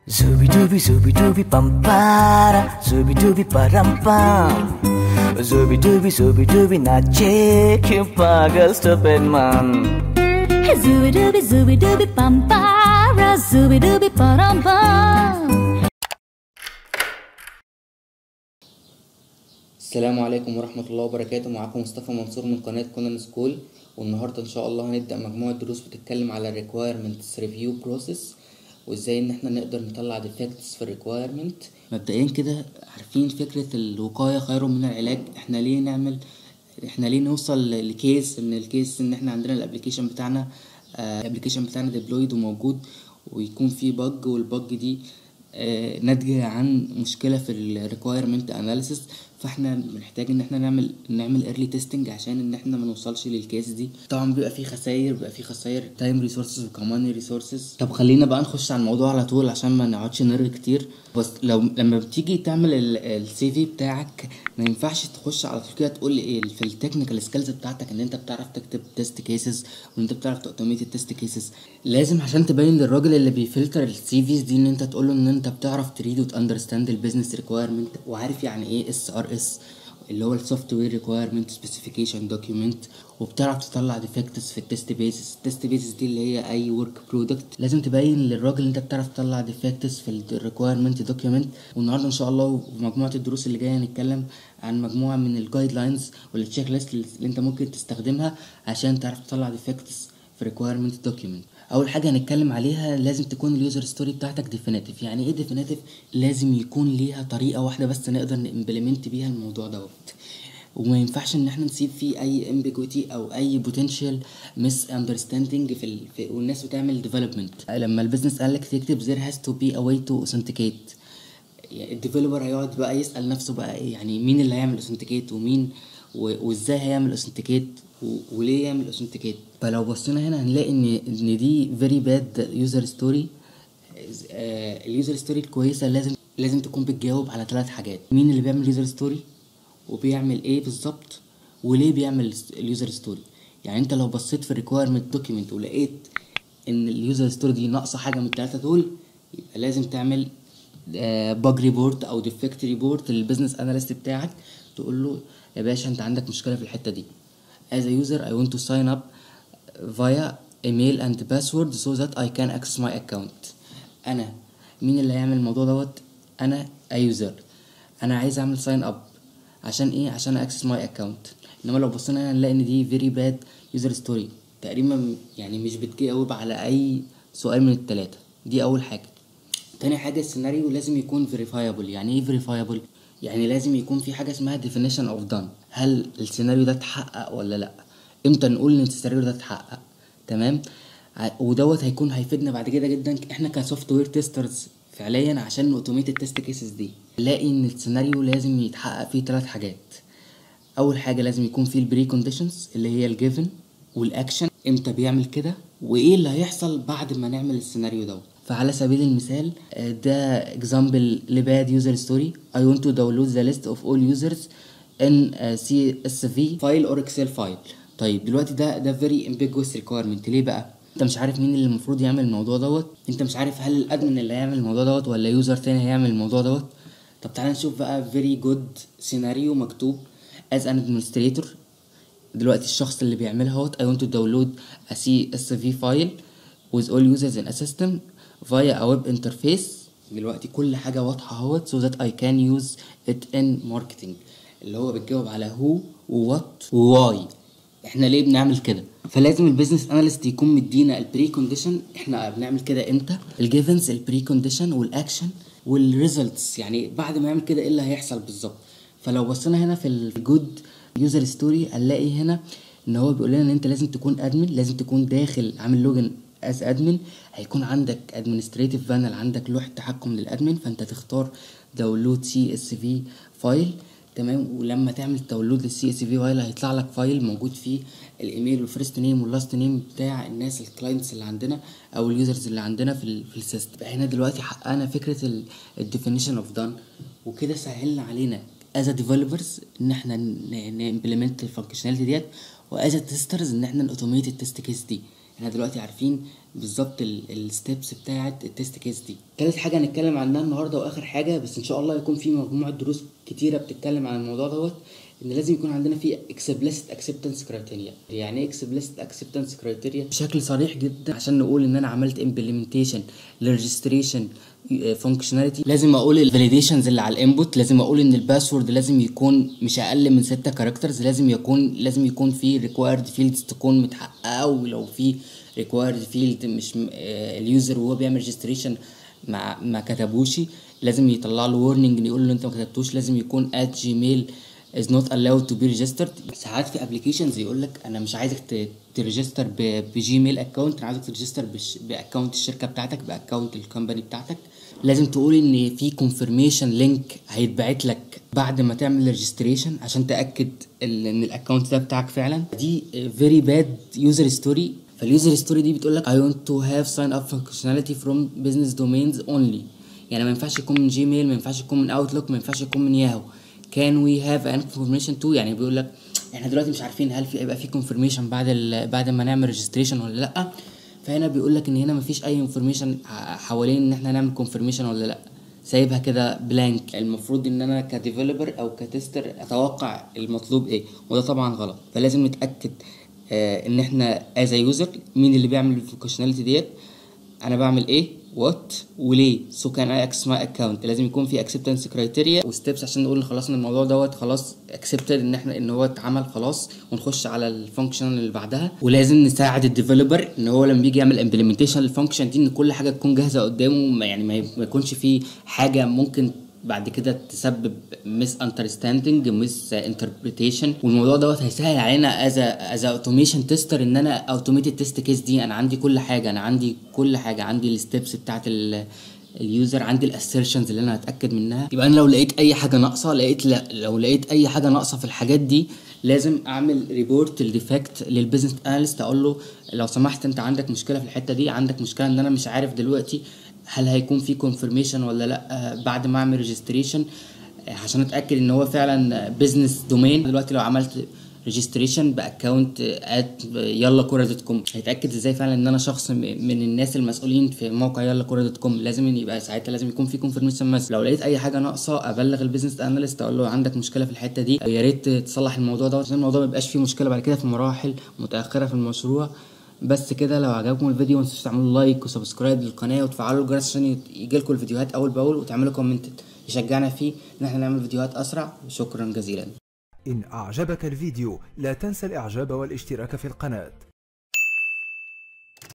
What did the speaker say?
Zooby dooby zooby dooby pam para Zooby dooby param pam Zooby dooby zooby dooby nache क्यों पागल stupid man Zooby dooby zooby dooby bum para Zooby dooby bum bum السلام عليكم ورحمة الله وبركاته معاكم مصطفى منصور من قناة كونان سكول والنهاردة إن شاء الله هنبدأ مجموعة دروس بتتكلم على ال requirements review process وإزاي إن إحنا نقدر نطلع defects في ال requirement مبدئيا كده عارفين فكرة الوقاية خير من العلاج إحنا ليه نعمل إحنا ليه نوصل لكيس إن الكيس إن إحنا عندنا الابليكيشن بتاعنا الابليكيشن بتاعنا ديبلويد وموجود ويكون فيه بج والبج دي آه، ناتجة عن مشكلة في ال requirement analysis فاحنا بنحتاج ان احنا نعمل نعمل early testing عشان ان احنا ما نوصلش للكيس دي طبعا بيبقى فيه خسائر بيبقى فيه خسائر تايم ريسورسز وكمان ريسورسز طب خلينا بقى نخش على الموضوع على طول عشان ما نقعدش نرغي كتير بس لو لما بتيجي تعمل السي في بتاعك ما ينفعش تخش على طول كده تقول ايه في التكنيكال سكيلز بتاعتك ان انت بتعرف تكتب تيست كيسز وان انت بتعرف تاوتوميت التيست كيسز لازم عشان تبين للراجل اللي بيفلتر السي فيز دي ان انت تقول له ان انت بتعرف تريد وتاندرستاند البيزنس ريكويرمنت وعارف يعني ايه اس ار اس اللي هو السوفت وير ريكويرمنت سبيسيفيكيشن دوكيومنت وبتعرف تطلع ديفكتس في التست بيسز التست بيسز دي اللي هي اي ورك برودكت لازم تبين للراجل انت بتعرف تطلع ديفكتس في الريكويرمنت دوكيومنت والنهارده ان شاء الله وفي مجموعه الدروس اللي جايه هنتكلم عن مجموعه من الجايد لاينز والتشيك ليست اللي انت ممكن تستخدمها عشان تعرف تطلع ديفكتس في ريكويرمنت دوكيومنت اول حاجه هنتكلم عليها لازم تكون اليوزر ستوري بتاعتك ديفينيتيف يعني ايه ديفينيتيف لازم يكون ليها طريقه واحده بس نقدر نمبلمنت بيها الموضوع دوت وما ينفعش ان احنا نسيب فيه اي امبيجوتي او اي بوتنشال مس اندرستاندينج في, ال... في والناس بتعمل ديفلوبمنت لما البيزنس قال لك تكتب there has to be a way to authenticate يعني الديفلوبر هيقعد بقى يسال نفسه بقى ايه يعني مين اللي هيعمل اوثنتيكيت ومين و... وازاي هيعمل اوثنتيكيت و... وليه يعمل اوثنتيكيت فلو بصينا هنا هنلاقي ان ان دي فيري باد يوزر ستوري اليوزر ستوري الكويسه لازم لازم تكون بتجاوب على ثلاث حاجات مين اللي بيعمل يوزر ستوري وبيعمل ايه بالظبط وليه بيعمل اليوزر ستوري يعني انت لو بصيت في الريكويرمنت دوكيمنت ولقيت ان اليوزر ستوري دي ناقصه حاجه من الثلاثه دول يبقى لازم تعمل باج ريبورت او ديفكت ريبورت للبيزنس اناليست بتاعك تقول له يا باشا انت عندك مشكله في الحته دي as a user I want to sign up via email and password so that I can access my account انا مين اللي هيعمل الموضوع دوت انا يوزر انا عايز اعمل ساين اب عشان ايه عشان اكسس ماي اكونت انما لو بصينا هنا هنلاقي ان دي فيري باد يوزر ستوري تقريبا يعني مش بتجاوب على اي سؤال من التلاتة دي اول حاجه تاني حاجه السيناريو لازم يكون فيريفايبل يعني ايه فيريفايبل يعني لازم يكون في حاجه اسمها definition of done هل السيناريو ده اتحقق ولا لا امتى نقول ان السيناريو ده اتحقق تمام ودوت هيكون هيفيدنا بعد كده جدا احنا كسوفت وير تيسترز فعليا عشان اوتوميت التست كيسز دي نلاقي ان السيناريو لازم يتحقق فيه ثلاث حاجات اول حاجه لازم يكون فيه البري كونديشنز اللي هي الجيفن والاكشن امتى بيعمل كده وايه اللي هيحصل بعد ما نعمل السيناريو دوت فعلى سبيل المثال ده اكزامبل لباد يوزر ستوري I want to download the list of all users in CSV file or Excel file طيب دلوقتي ده ده very ambiguous requirement ليه بقى انت مش عارف مين اللي المفروض يعمل الموضوع دوت انت مش عارف هل الادمن اللي هيعمل الموضوع دوت ولا يوزر تاني هيعمل الموضوع دوت طب تعالى نشوف بقى very good سيناريو مكتوب as an administrator دلوقتي الشخص اللي بيعملها هوت I want to download a CSV file with all users in a system via a web interface دلوقتي كل حاجة واضحة اهوت so that I can use it in marketing اللي هو بتجاوب على who ووات وواي احنا ليه بنعمل كده فلازم البيزنس اناليست يكون مدينا البري كونديشن احنا بنعمل كده امتى الجيفنز البري كونديشن والاكشن والريزلتس يعني بعد ما يعمل كده ايه اللي هيحصل بالظبط فلو بصينا هنا في الجود يوزر ستوري هنلاقي هنا ان هو بيقول لنا ان انت لازم تكون ادمن لازم تكون داخل عامل لوجن از ادمن هيكون عندك ادمنستريتيف بانل عندك لوحه تحكم للادمن فانت تختار داونلود سي اس في فايل تمام ولما تعمل داونلود للسي اس في فايل هيطلع لك فايل موجود فيه الايميل والفيرست نيم واللاست نيم بتاع الناس الكلاينتس اللي عندنا او اليوزرز اللي عندنا في ال في السيستم هنا دلوقتي حققنا فكره الديفينيشن اوف دان وكده سهلنا علينا از ديفلوبرز ان احنا نمبلمنت الفانكشناليتي ديت واز تيسترز ان احنا نوتوميت التست كيس دي احنا دلوقتي عارفين بالظبط الستبس بتاعه التست كيس دي تالت حاجه هنتكلم عنها النهارده واخر حاجه بس ان شاء الله يكون في مجموعه دروس كتيره بتتكلم عن الموضوع دوت ان لازم يكون عندنا في explicit acceptance criteria يعني ايه explicit acceptance criteria بشكل صريح جدا عشان نقول ان انا عملت implementation للريجستريشن فانكشناليتي لازم اقول الفاليديشنز اللي على الانبوت لازم اقول ان الباسورد لازم يكون مش اقل من 6 كاركترز لازم يكون لازم يكون في ريكوايرد فيلدز تكون متحققه ولو في ريكوايرد فيلد مش اليوزر وهو بيعمل ريجستريشن ما ما كتبوش لازم يطلع له وورنينج يقول له انت ما كتبتوش لازم يكون at gmail is not allowed to be registered ساعات في ابلكيشنز يقول لك انا مش عايزك تريجستر بجيميل اكونت انا عايزك تريجستر باكونت الشركه بتاعتك باكونت الكومباني بتاعتك لازم تقول ان في كونفirmation لينك هيتبعت لك بعد ما تعمل ريجستريشن عشان تاكد ان الاكونت ده بتاعك فعلا دي فيري باد يوزر ستوري فاليوزر ستوري دي بتقول لك I want to have sign up functionality from business domains only يعني ما ينفعش يكون من جيميل ما ينفعش يكون من اوتلوك ما ينفعش يكون من ياهو كان وي هاف ان كونفirmation تو يعني بيقول لك احنا دلوقتي مش عارفين هل في هيبقى في كونفirmation بعد ال بعد ما نعمل ريجستريشن ولا لا فهنا بيقول لك ان هنا مفيش اي انفورميشن حوالين ان احنا نعمل كونفirmation ولا لا سايبها كده بلانك المفروض ان انا كديفلوبر او كتستر اتوقع المطلوب ايه وده طبعا غلط فلازم نتاكد آه ان احنا از يوزر مين اللي بيعمل الفانكشناليتي ديت انا بعمل ايه وات وليه سو كان اي اكسس ماي اكونت لازم يكون في اكسبتنس كرايتيريا وستبس عشان نقول خلاص ان الموضوع دوت خلاص اكسبتد ان احنا ان هو اتعمل خلاص ونخش على الفانكشن اللي بعدها ولازم نساعد الديفلوبر ان هو لما بيجي يعمل امبلمنتيشن للفانكشن دي ان كل حاجه تكون جاهزه قدامه يعني ما يكونش في حاجه ممكن بعد كده تسبب مس اندرستاندنج مس انتربريتيشن والموضوع دوت هيسهل علينا از از اوتوميشن تيستر ان انا اوتوميت التست كيس دي انا عندي كل حاجه انا عندي كل حاجه عندي الستبس بتاعت اليوزر عندي الاسيرشنز اللي انا هتاكد منها يبقى انا لو لقيت اي حاجه ناقصه لقيت لا لو لقيت اي حاجه ناقصه في الحاجات دي لازم اعمل ريبورت الديفكت للبيزنس اناليست اقول له لو سمحت انت عندك مشكله في الحته دي عندك مشكله ان انا مش عارف دلوقتي هل هيكون في كونفirmation ولا لا بعد ما اعمل ريجستريشن عشان اتاكد ان هو فعلا بزنس دومين دلوقتي لو عملت ريجستريشن باكونت ات يلا كوره دوت كوم هيتاكد ازاي فعلا ان انا شخص من الناس المسؤولين في موقع يلا كوره دوت كوم لازم يبقى ساعتها لازم يكون في كونفirmation بس لو لقيت اي حاجه ناقصه ابلغ البيزنس اناليست اقول له عندك مشكله في الحته دي يا ريت تصلح الموضوع ده عشان الموضوع ما يبقاش فيه مشكله بعد كده في مراحل متاخره في المشروع بس كده لو عجبكم الفيديو ما تنسوش تعملوا لايك وسبسكرايب للقناه وتفعلوا الجرس عشان يجيلكم الفيديوهات اول باول وتعملوا كومنت يشجعنا فيه ان احنا نعمل فيديوهات اسرع شكرا جزيلا إن أعجبك الفيديو لا تنسى الإعجاب والاشتراك في القناة